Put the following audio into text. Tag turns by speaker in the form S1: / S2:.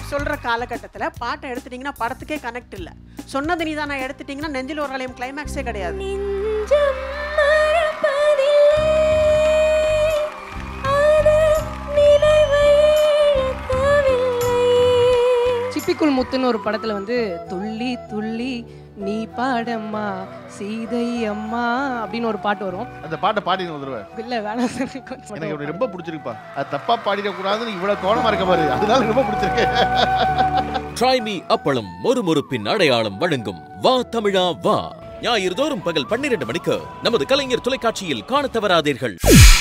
S1: சொல்ற காலகட்டத்துல பாட்டை எடுத்துட்டீங்கன்னா படத்துக்கே கனெக்ட் இல்ல சொன்னது நீ தான் எடுத்துட்டீங்கன்னா நெஞ்சில் ஒரு ஆலயம் கிளைமேக்ஸே கிடையாது
S2: நெஞ்சம் மறப்பதில்லை அது நினைவை இழக்கவில்லை
S3: சிப்பிக்குள் முத்துன்னு ஒரு படத்துல வந்து துள்ளி துள்ளி நீ பாடம்மா சீதை அம்மா அப்படின்னு ஒரு பாட்டு வரும்
S4: அந்த பாட்டை பாடின ஒரு தடவை
S3: இல்ல வேணாம் சார் கொஞ்சம்
S4: எனக்கு இப்படி ரொம்ப பிடிச்சிருக்குப்பா அது தப்பா பாடிடக்கூடாதுன்னு இவ்வளவு கவனமா இருக்க பாரு அதனால ரொம்ப பிடிச்சிருக்கு
S5: ட்ரை மீ அப்பளம் மொறுமொறுப்பின் அடையாளம் வழங்கும் வா தமிழா வா ஞாயிறு தோறும் பகல் பன்னிரண்டு மணிக்கு நமது கலைஞர் தொலைக்காட்சியில் காணத் தவறாதீர்கள்